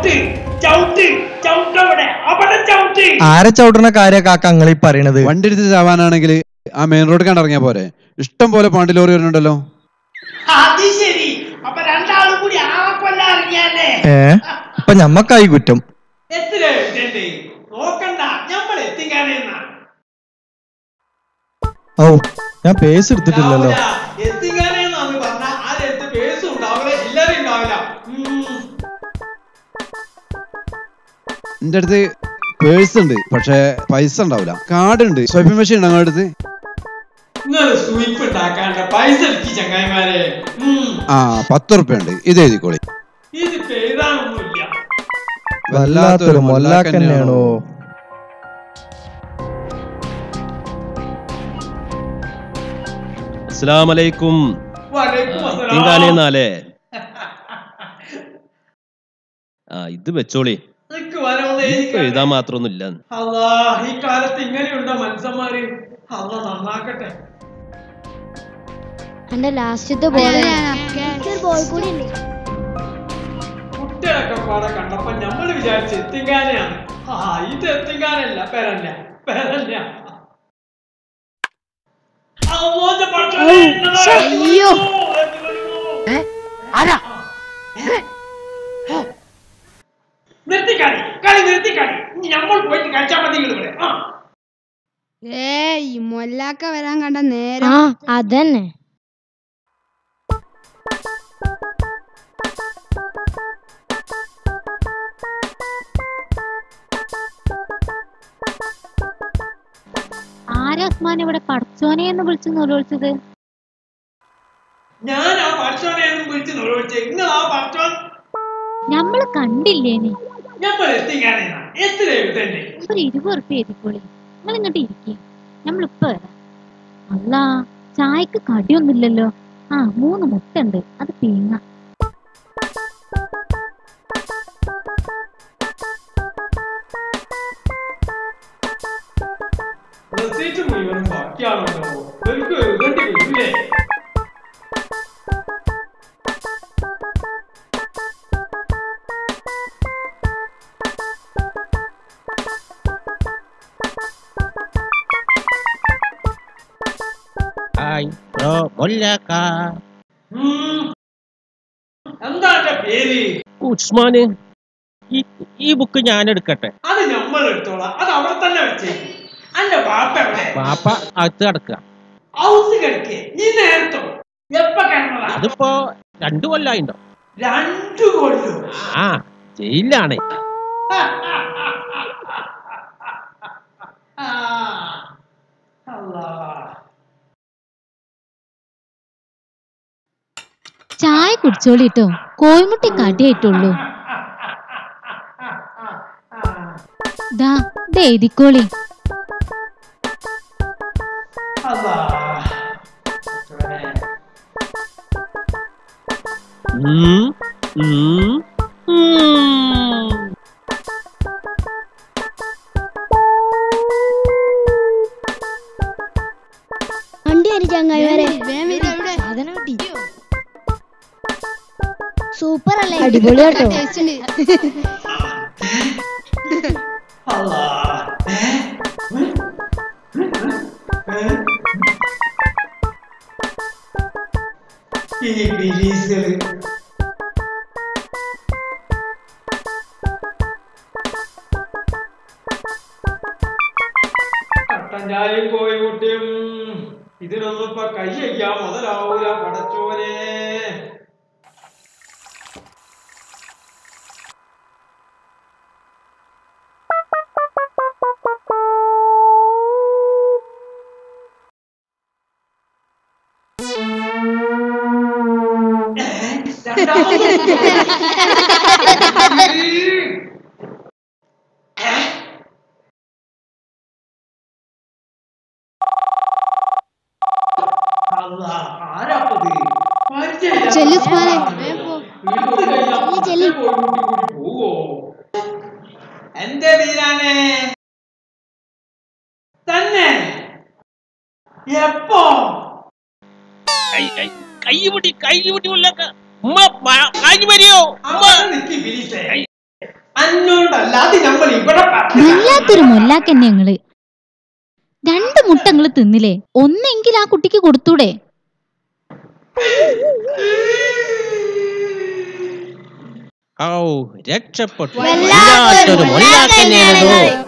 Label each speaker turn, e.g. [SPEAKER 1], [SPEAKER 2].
[SPEAKER 1] ചവിട്ട് ചവിട്ട് ചവിട്ടവിടെ അവിടെ ചവിട്ട്
[SPEAKER 2] ആരെ ചവിട്ടുന്ന കാര്യ കാക്ക നിങ്ങൾ ഈ പറയണത്
[SPEAKER 3] വണ്ടി എടുത്ത് ചാവാനാണെങ്കിൽ ആ മെയിൻ റോഡ് കണ്ടിറങ്ങിയാ പോരെ ഇഷ്ടം പോലെ പാണ്ടി ലോറി വരുന്നുണ്ടല്ലോ
[SPEAKER 1] അത് ശരി അപ്പൊ രണ്ടാളും കൂടി ആ കൊല്ലം ഇറങ്ങിയാലേ
[SPEAKER 2] ഏ അപ്പൊ ഞമ്മക്കായി കുറ്റം
[SPEAKER 1] എത്ര എഴുതണ്ടേ നോക്കണ്ട നമ്മൾ എത്തിക്കാനെന്നാ
[SPEAKER 2] ഓ ഞാൻ പേസ് എടുത്തിട്ടില്ലല്ലോ
[SPEAKER 1] എത്തിക്കാനെന്നാന്ന് പറഞ്ഞ ആരെടുത്ത് പേസും ഉണ്ടാവില്ല ചില്ലറ ഉണ്ടാവില്ല ഉം.
[SPEAKER 3] എന്റെ അടുത്ത് പേഴ്സ് ഉണ്ട് പക്ഷെ പൈസ ഉണ്ടാവില്ല കാർഡ് ഉണ്ട് സ്വൈപ്പിംഗ് മെഷീൻ ഉണ്ട് അങ്ങോട്ട് അടുത്ത്
[SPEAKER 1] നിങ്ങൾ സ്വീപ്പ് ഉണ്ടാക്കാണ്ട പൈസ എടുക്കി ചങ്ങായിമാരെ ഉം.
[SPEAKER 3] ആ പത്ത് ഉറുപ്പ്യ ഉണ്ട് ഇത് എഴുതിക്കോളി
[SPEAKER 1] ഇത് പേരാണൊന്നുമില്ല
[SPEAKER 2] വല്ലാത്തൊരു മൊല്ലാക്ക തന്നെയാണോ
[SPEAKER 4] അസ്സലാമലൈക്കും
[SPEAKER 1] വലൈക്കും അസ്സലാം.
[SPEAKER 4] തിങ്കാലേന്നാലേ ആ ഇത് വെച്ചോളി
[SPEAKER 1] നിക്ക് വരവൊന്ന്
[SPEAKER 4] ഇപ്പൊ
[SPEAKER 1] എഴുതിക്കാണേ.
[SPEAKER 4] എഴുതാൻ മാത്രമൊന്നും ഇല്ല
[SPEAKER 1] അല്ലാ ഈ കാലത്ത് ഇങ്ങനെയുണ്ടോ മനുഷ്യന്മാര് അല്ല നന്നാക്കട്ടെ
[SPEAKER 5] എന്റെ ലാസ്റ്റത്തെ ബോൾ ബോൾ കൂടി ഉണ്ട്
[SPEAKER 1] കുട്ടികളൊക്കെ പാടെ കണ്ടപ്പോ ഞമ്മള് വിചാരിച്ച് എത്തിങ്കാനെയാണ് ആ ഇത് എത്തിങ്കാനല്ല പെരല്ല പെരല്ല അവന്റെ പടച്ചോനെ, എന്നതാ
[SPEAKER 5] അയ്യോ.
[SPEAKER 1] നിർത്തിക്കളി കളി നിർത്തിക്കളി ഇനി നമ്മൾ പോയിട്ട് കഴിച്ചാൽ മതി ഇങ്ങട് ഇവിടെ ആ
[SPEAKER 6] ഏയ് മൊല്ലാക്ക വരാൻ കണ്ട
[SPEAKER 5] ആ
[SPEAKER 6] നേരം
[SPEAKER 5] അതന്നെ
[SPEAKER 7] ആരാ ഉസ്മാൻ ഇവിടെ പടച്ചോനെ എന്ന് വിളിച്ചു നിലവിളിച്ചത്
[SPEAKER 1] ഞാൻ ആ പടച്ചോനെ ഒന്നും വിളിച്ച് നോടിച്ച് നിങ്ങൾ ആ പടച്ചോൻ
[SPEAKER 7] ഞമ്മള് കണ്ടില്ലേനി
[SPEAKER 1] ഞമ്മൾ എത്തിക്കാനേനാ എത്ര എഴുതണ്ടേ
[SPEAKER 7] ഒരു ഇരുപത് ഉറുപ്പ്യ എഴുതിക്കോളി നിങ്ങൾ ഇങ്ങോട്ട് ഇരിക്കേ നമ്മളിപ്പോ വരാം അല്ലാ ചായക്ക് കടിയൊന്നുമില്ലല്ലോ ആ മൂന്ന് മുട്ട ഉണ്ട് അത് പീങ്ങ
[SPEAKER 1] റെസീറ്റ് മുഴുവനും ബാക്കിയാണല്ലോ എനിക്ക് എഴുതേണ്ടി വരില്ലേ
[SPEAKER 8] ഹായ് ബ്രോ മൊല്ലാക്ക
[SPEAKER 1] ഉം. എന്താ എന്റെ പേര്
[SPEAKER 8] ഉസ്മാന് ഈ ഈ ബുക്ക് ഞാൻ എടുക്കട്ടെ
[SPEAKER 1] അത് നമ്മൾ എടുത്തോളാം അത് അവിടെ തന്നെ വെച്ചേക്ക് അന്റെ ബാപ്പ എവിടെ
[SPEAKER 8] പാപ്പ അകത്ത് കിടക്കുക
[SPEAKER 1] ഹൗസ് കിടക്കേ നീ നേരത്തോ എപ്പ കിടന്നതാ
[SPEAKER 8] അതിപ്പോ രണ്ടു കൊല്ലായിണ്ടോ
[SPEAKER 1] രണ്ടു കൊല്ലം
[SPEAKER 8] ആ ജയിലിലാണ്
[SPEAKER 1] ആ. അല്ലാ.
[SPEAKER 7] ചായ കുടിച്ചോളിട്ടോ കോഴിമുട്ടി കടിയായിട്ടുള്ളൂ ദാ ഇത് എഴുതിക്കോളി
[SPEAKER 1] അല്ലാ.
[SPEAKER 8] ഉം, ഉം, ഉം.
[SPEAKER 5] വണ്ടി വരും ചങ്ങായിമാരെ
[SPEAKER 6] സാധനം കിട്ടി
[SPEAKER 5] സൂപ്പർ അല്ലേ
[SPEAKER 6] അടിപൊളിയാട്ടോ
[SPEAKER 1] അല്ലാ. ഏ? ഉം? ഉം? ഏ? ഈ ബിലീസുകള് കട്ടൻ ചായയും കോഴിമുട്ടിയും ഇതിനൊന്നും ഇപ്പൊ കൈ വയ്ക്കാൻ മുതലാവൂല പടച്ചോനെ അല്ലാ, ആരാപ്പത്? പരിചയമില്ലാത്ത
[SPEAKER 6] ചെല്ലു ഉസ്മാനെ,
[SPEAKER 1] ആളാണ്.
[SPEAKER 6] വേഗം പോ.
[SPEAKER 1] എടുത്ത് കഴിഞ്ഞാ
[SPEAKER 5] ചെല്ലു,
[SPEAKER 1] പത്ത്
[SPEAKER 5] ചെല്ലു.
[SPEAKER 1] കോഴിമുട്ടി കൂടി പോവോ? എന്റെ വീരാനെ തന്നെ എപ്പോ
[SPEAKER 8] കൈ കൈ കൈമുട്ടി കൈമുട്ടി മുല്ലാക്ക ഉമ്മ കാഞ്ഞു വരിയോ ഉമ്മ
[SPEAKER 1] അവിടെ നിക്ക് ബിലീസേ അന്നോണ്ടല്ലാതെ നമ്മൾ ഇവിടെ പറഞ്ഞതാ.
[SPEAKER 7] വല്ലാത്തൊരു മൊല്ലാക്കന്നെ ഞങ്ങള് രണ്ട് മുട്ട നിങ്ങള് തിന്നില്ലേ ഒന്നെങ്കിൽ ആ കുട്ടിക്ക് കൊടുത്തൂടെ
[SPEAKER 8] ഔ രക്ഷപ്പെട്ടു
[SPEAKER 5] വല്ലാത്തൊരു
[SPEAKER 8] വല്ലാത്തൊരു മൊല്ലാക്കന്നെയാണല്ലോ
[SPEAKER 5] മൊല്ലാക്കന്നെയാണത്.